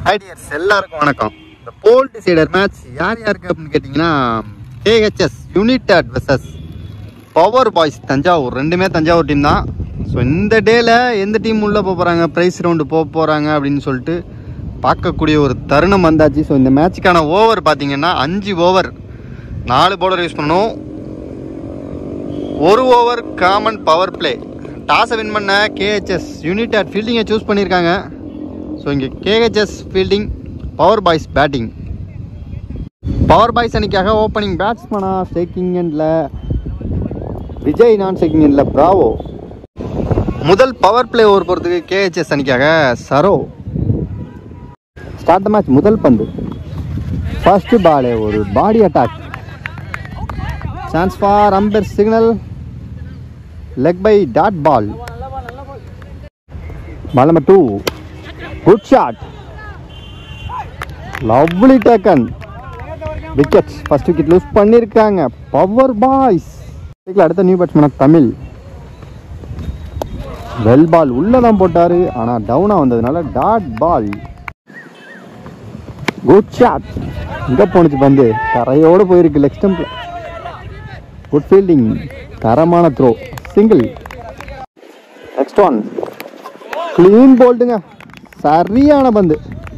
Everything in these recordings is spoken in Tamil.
ஐடியர்ஸ் எல்லாருக்கும் வணக்கம் இந்த போல் டிசைடர் மேட்ச் யார் யாருக்கு அப்படின்னு கேட்டிங்கன்னா KHS united versus power boys Thanjavur ரெண்டுமே தஞ்சாவூர் டீம் தான் ஸோ இந்த டேல எந்த டீம் உள்ளே போக போகிறாங்க ப்ரைஸ் ரவுண்டு போக போகிறாங்க அப்படின்னு சொல்லிட்டு பார்க்கக்கூடிய ஒரு தருணம் வந்தாச்சு ஸோ இந்த மேட்சுக்கான ஓவர் பார்த்தீங்கன்னா அஞ்சு ஓவர் நாலு பவுலர் யூஸ் பண்ணணும் ஒரு ஓவர் காமன் பவர் பிளே டாஸை வின் பண்ண கேஹெச்எஸ் யூனிடெட் ஃபீல்டிங்கை சூஸ் பண்ணியிருக்காங்க ஸோ இங்கே KHS fielding power boys batting power boys அன்னைக்காக ஓப்பனிங் பேட்ஸ்மனா ஸ்டேக்கிங் எண்டில் விஜய் நான் ஸ்டேக்கிங் எண்டில் பிராவோ முதல் பவர் பிளே ஓவர் போகிறதுக்கு கேஹெச்எஸ் அன்னைக்காக சரோ ஸ்டார்ட் த மேட்ச் முதல் பந்து ஃபர்ஸ்ட் பால் ஒரு body attack chance for umpire signal leg bye dot ball ball number two good shot lovely taken wicket first wicket loose பண்ணியிருக்காங்க பவர் பாய்ஸ் அடுத்த new batsman Tamil well ball உள்ள தான் போட்டாரு ஆனா டவுனா வந்ததுனால டாட் பால் குட் ஷாட் எங்க போனுச்சு பந்து கரையோட போயிருக்கு லெக் ஸ்டம்ப்ல குட் ஃபீல்டிங் தரமான throw single next one clean போல்டுங்க சரியான பந்து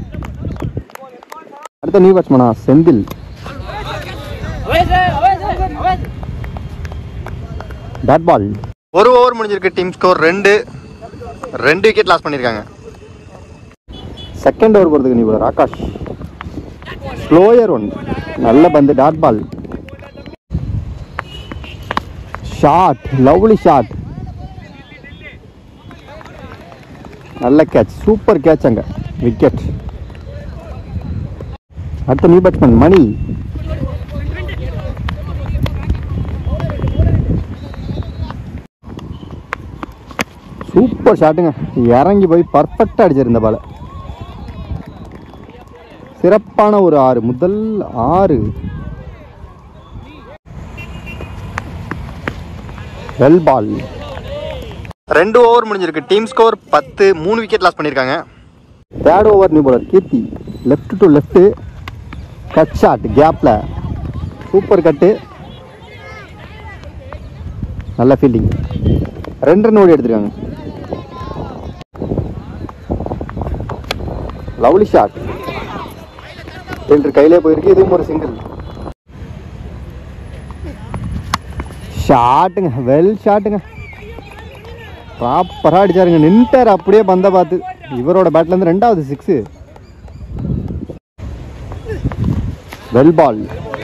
அடுத்த நியூ பேட்ஸ்மனா செந்தில் டாட் பால் ஒரு ஓவர் முடிஞ்சிருக்கு டீம் ஸ்கோர் ரெண்டு ரெண்டு விக்கெட் லாஸ் பண்ணியிருக்காங்க செகண்ட் ஓவர் போகிறதுக்கு நீ ஆகாஷ் ஸ்லோயர் ஒன் நல்ல பந்து dot ball shot lovely shot நல்ல கேட்ச் சூப்பர் கேட்ச் அங்க விக்கெட் அடுத்த நியூ பேட்ஸ்மேன் மணி சூப்பர் ஷாட்டுங்க இறங்கி போய் பர்ஃபெக்டாக அடிச்சிருந்த பால சிறப்பான ஒரு ஆறு முதல் ஆறு வெல் பால் ரெண்டு ஓவர் முடிஞ்சிருக்கு டீம் ஸ்கோர் பத்து மூணு விக்கெட் லாஸ் பண்ணியிருக்காங்க third over new bowler Keerthi left to left cut shot கேப்பில் சூப்பர் கட்டு நல்ல ஃபீல்டிங் ரெண்டு ரன் ஓடி எடுத்திருக்காங்க லவ்லி ஷாட் ஃபீல்டர் கையிலே போயிருக்கு இதுவும் ஒரு சிங்கிள் ஷாட்டுங்க வெல் ஷாட்டுங்க ப்ராப்பராக அடிச்சாருங்க நின்ட்டார் அப்படியே பந்த பார்த்து இவரோட பேட்ல இருந்து ரெண்டாவது சிக்ஸு வெல் பால்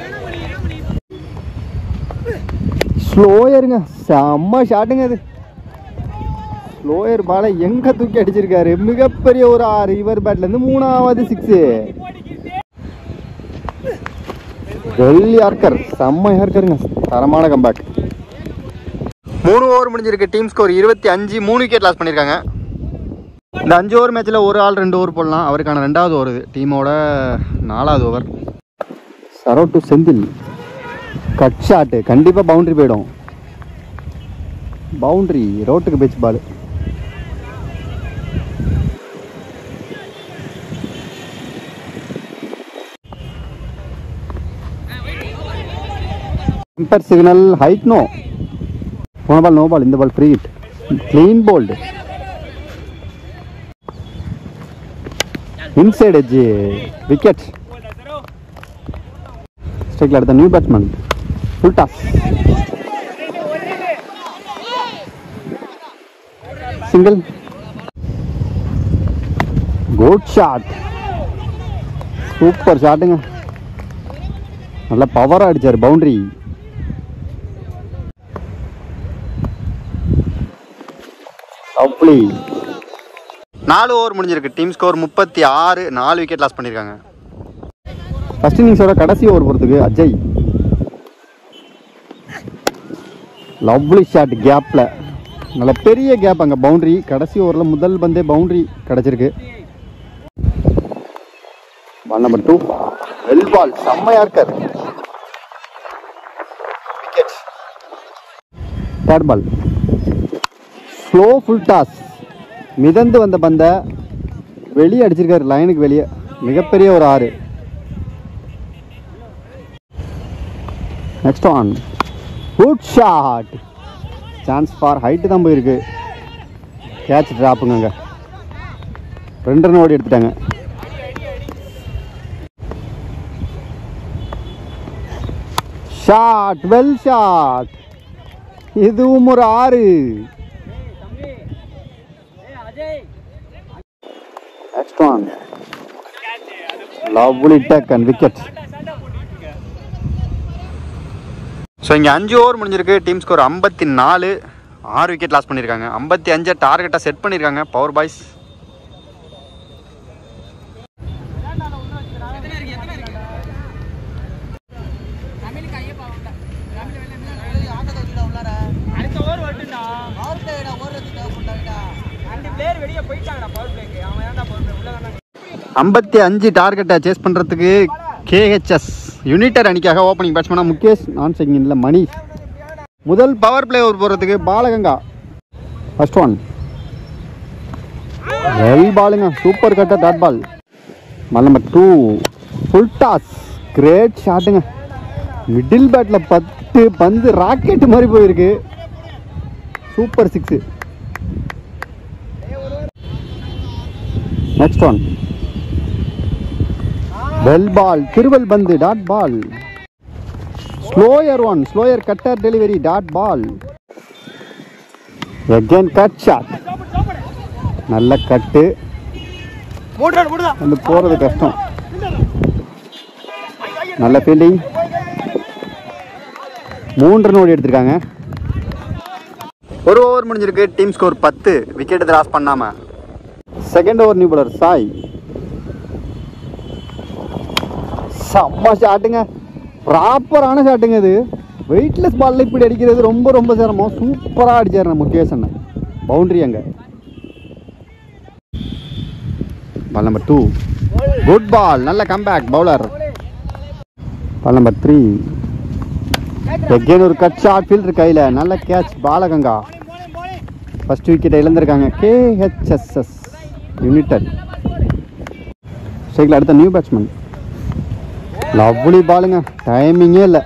ஸ்லோயருங்க செம்ம ஷாட்டுங்க அது ஸ்லோயர் பாலை எங்க தூக்கி அடிச்சிருக்காரு மிகப்பெரிய ஒரு ஆறு இவர் பேட்ல இருந்து மூணாவது சிக்ஸு வெல் யார்கர் செம்ம யார்கருங்க தரமான கம்பேக் மூணு ஓவர் முடிஞ்சிருக்கு டீம் ஸ்கோர் இருபத்தி அஞ்சு மூணு விக்கெட் லாஸ் பண்ணியிருக்காங்க இந்த அஞ்சு ஓவர் மேட்ச்சில் ஒரு ஆள் ரெண்டு ஓவர் போடலாம் அவருக்கான ரெண்டாவது ஓவர் இது டீமோட நாலாவது ஓவர் சரோ டு செந்தில் கட் ஷாட்டு கண்டிப்பாக பவுண்டரி போயிடும் பவுண்டரி ரோட்டுக்கு பேச்சு ball umpire signal height no போன பால் நோ பால் இந்த ball free hit clean bowled inside edge wicket ஸ்ட்ரைக்கில் அடுத்த new batsman full toss single good shot super ஷாட்டுங்க நல்ல பவராக அடிச்சார் பவுண்டரி அப்ளி நாலு ஓவர் முடிஞ்சிருக்கு டீம் ஸ்கோர் முப்பத்தி ஆறு நாலு விக்கெட் லாஸ் பண்ணியிருக்காங்க ஃபர்ஸ்ட் இன்னிங்ஸோட கடைசி ஓவர் போகிறதுக்கு அஜய் லவ்லி ஷாட் கேப்பில் நல்ல பெரிய கேப் அங்கே பவுண்டரி கடைசி ஓவரில் முதல் பந்தே பவுண்டரி கிடச்சிருக்கு ball number two well ball செம்மையா இருக்கார் wicket third ball slow full toss மிதந்து வந்த பந்தை வெளியே அடிச்சிருக்காரு லைனுக்கு வெளியே மிகப்பெரிய ஒரு ஆறு next one good shot chance for height தான் போயிருக்கு கேட்ச் ட்ராப்புங்க அங்கே ரெண்டு ரன் ஓடி எடுத்துட்டாங்க ஷாட் வெல் ஷாட் இதுவும் ஒரு ஆறு next one lovely duck and wicket so இங்கே அஞ்சு ஓவர் முடிஞ்சிருக்கு டீம் ஸ்கோர் ஐம்பத்தி நாலு ஆறு விக்கெட் லாஸ் பண்ணியிருக்காங்க ஐம்பத்தி அஞ்சை டார்கெட்டாக செட் பண்ணியிருக்காங்க பவர் பாய்ஸ் அடுத்த ஓவர் வரட்டும்டா ரெண்டு பிளேயர் வெளியே போயிட்டாங்கடா பவர் பிளேக்கு அவன் ஏன்டா பவர் பிளே உள்ள வேணாம் ஐம்பத்தி அஞ்சு டார்கெட்டை சேஸ் பண்ணுறதுக்கு கேஹெச்எஸ் யுனிட்டர் அணிக்காக ஓப்பனிங் பேட்ஸ்மேனாக முகேஷ் நான் செகண்டில் மணி முதல் பவர் பிளே ஓவர் போகிறதுக்கு பாலகங்கா ஃபர்ஸ்ட் ஒன் வெல் பாலுங்க சூப்பர் கட்ட டாட் பால் மல் number two full toss great ஷாட்டுங்க மிடில் பேட்டில் பத்து பந்து ராக்கெட் மாதிரி போயிருக்கு super six next one well ball திருவல் பந்து dot ball slower one slower cutter delivery dot ball again cut shot நல்ல கட்டு மூடுறா மூடுறா வந்து போகிறது கஷ்டம் நல்ல ஃபீல்டிங் மூன்று ரன் ஓடி எடுத்திருக்காங்க ஒரு ஓவர் முடிஞ்சிருக்கு டீம் ஸ்கோர் பத்து விக்கெட் கிராஸ் பண்ணாம second over new bowler Sai செம்ம ஷாட்டுங்க ப்ராப்பரான ஷாட்டுங்க இது வெயிட்லெஸ் பால்ல இப்படி அடிக்கிறது ரொம்ப ரொம்ப சிரமம் சூப்பராக அடிச்சார் நம்ம முகேஷ் அண்ணன் பவுண்டரி அங்கே ball number two good ball நல்ல comeback bowler ball number three again ஒரு கட் ஷாட் ஃபீல்டர் கையில் நல்ல கேட்ச் பாலகங்கா ஃபர்ஸ்ட் விக்கெட்டை இழந்திருக்காங்க கேஹெச்எஸ்எஸ் யுனிட்டட் ஸ்ட்ரைக்கில் அடுத்த நியூ பேட்ஸ்மேன் லவ்லி பாலுங்க டைமிங்கே இல்லை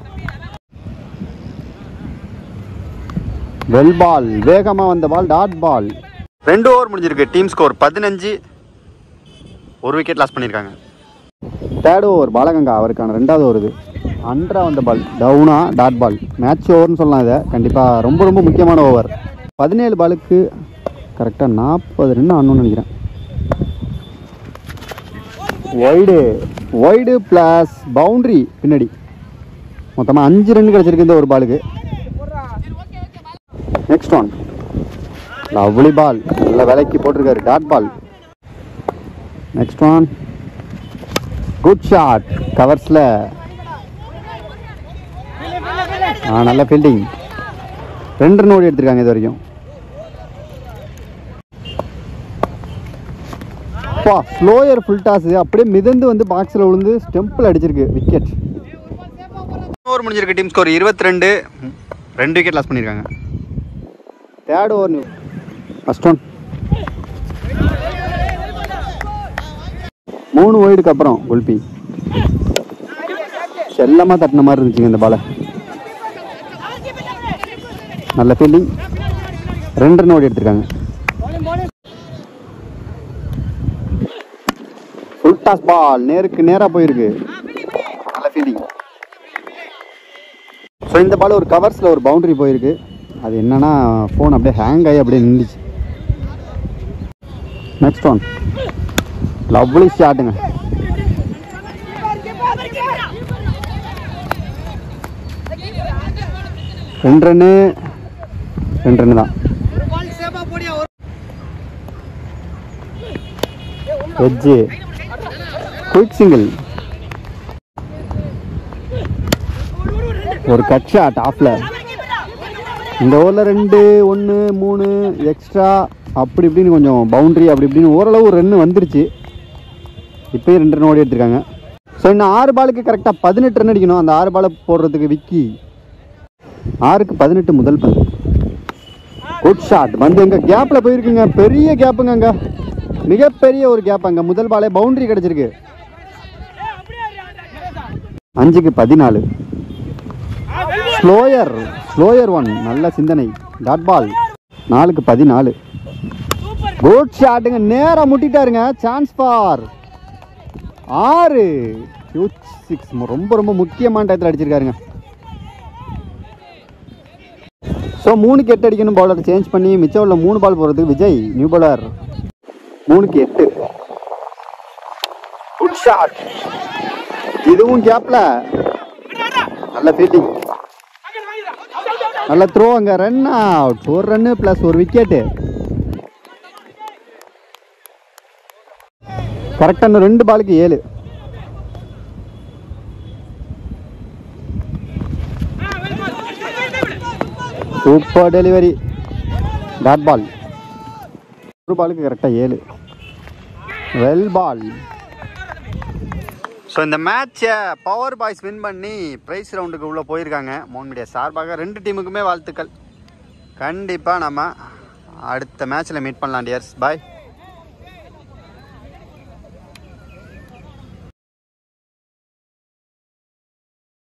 வெல் பால் வேகமாக வந்த பால் டாட் பால் ரெண்டு ஓவர் முடிஞ்சிருக்கு டீம் ஸ்கோர் பதினஞ்சு ஒரு விக்கெட் லாஸ் பண்ணியிருக்காங்க தேர்ட் ஓவர் பாலகங்கா அவருக்கான ரெண்டாவது ஓவர் இது அன்றா வந்த பால் டவுனா டாட் பால் மேட்ச் ஓவர்னு சொல்லலாம் இதை கண்டிப்பாக ரொம்ப ரொம்ப முக்கியமான ஓவர் பதினேழு பாலுக்கு கரெக்டாக நாற்பது ரன் ஆடணும்னு நினைக்கிறேன் ஒய்டு ஒய்டு ப்ளஸ் பவுண்ட்ரி பின்னாடி மொத்தமாக அஞ்சு ரன் கிடச்சிருக்கு இந்த ஒரு பாலுக்கு நெக்ஸ்ட் ஒன் லவ்லி பால் நல்ல விலைக்கு போட்டிருக்காரு dot ball next one good shot கவர்ஸில் ஆ நல்ல ஃபீல்டிங் ரெண்டு ரன் ஓடி எடுத்திருக்காங்க இது வரைக்கும் அப்பா ஸ்லோயர் ஃபுல் டாஸ் அப்படியே மிதந்து வந்து பாக்ஸில் விழுந்து ஸ்டெம்பில் அடிச்சிருக்கு விக்கெட் ஓவர் முடிஞ்சிருக்கு டீம் ஸ்கோர் இருபத்தி ரெண்டு ரெண்டு விக்கெட் லாஸ் பண்ணியிருக்காங்க third over new first one மூணு ஒய்டுக்கு அப்புறம் குல்பி செல்லமாக தட்டின மாதிரி இருந்துச்சுங்க இந்த பாலை நல்ல ஃபீல்டிங் ரெண்டு ரன் ஓடி எடுத்திருக்காங்க ஃபுல் டாஸ் பால் நேருக்கு நேராக போயிருக்கு நல்ல ஃபீல்டிங் ஸோ இந்த பால் ஒரு கவர்ஸில் ஒரு பவுண்டரி போயிருக்கு அது என்னன்னா ஃபோன் அப்படியே ஹேங் ஆகி அப்படியே நின்றுச்சு நெக்ஸ்ட் ஒன் லவ்லி ஷாட்டுங்க ரெண்டு ரன்னு ரெண்டு ரன்னு தான் வெஜ்ஜு குயிக் சிங்கிள் ஒரு கட் ஷாட் ஆஃப்ல இந்த ஓவரில் ரெண்டு ஒன்று மூணு எக்ஸ்ட்ரா அப்படி இப்படின்னு கொஞ்சம் பவுண்டரி அப்படி இப்படின்னு ஓரளவு ஒரு ரன் வந்துருச்சு இப்போயும் ரெண்டு ரன் ஓடி எடுத்திருக்காங்க ஸோ இன்னும் ஆறு பாலுக்கு கரெக்டாக பதினெட்டு ரன் அடிக்கணும் அந்த ஆறு பாலை போடுறதுக்கு விக்கி ஆறுக்கு பதினெட்டு முதல் பந்து குட் ஷாட் வந்து எங்க கேப்பில் போயிருக்குங்க பெரிய கேப்புங்க அங்கே மிகப்பெரிய ஒரு கேப் அங்கே முதல் பாலே பவுண்டரி கிடச்சிருக்கு அஞ்சுக்கு பதினாலு ஸ்லோயர் ஸ்லோயர் ஒன் நல்ல சிந்தனை டாட் பால் நாலுக்கு பதினாலு குட் ஷாட்டுங்க நேரா முட்டிட்டாருங்க சான்ஸ் ஃபார் ஆறு ஹியூஜ் சிக்ஸ் ரொம்ப ரொம்ப முக்கியமான டயத்தில் அடிச்சிருக்காருங்க ஸோ மூணுக்கு எட்டு அடிக்கணும் பவுலர் சேஞ்ச் பண்ணி மிச்சம் உள்ள மூணு பால் போகிறதுக்கு விஜய் நியூ பவுலர் மூணுக்கு எட்டு குட் ஷாட் இதுவும் கேப்ல நல்ல ஃபீல்டிங் நல்ல த்ரோ அங்க ரன் அவுட் ஒரு ரன்னு பிளஸ் ஒரு விக்கெட்டு கரெக்டாக இன்னும் ரெண்டு பாலுக்கு ஏழு சூப்பர் டெலிவரி டாட் பால் ஒரு பாலுக்கு கரெக்டாக ஏழு வெல் பால் ஸோ இந்த மேட்சை பவர் பாய்ஸ் வின் பண்ணி ப்ரைஸ் ரவுண்டுக்கு உள்ளே போயிருக்காங்க மோன் மீடியா சார்பாக ரெண்டு டீமுக்குமே வாழ்த்துக்கள் கண்டிப்பாக நம்ம அடுத்த மேட்ச்சில் மீட் பண்ணலாம் டியர்ஸ் பாய்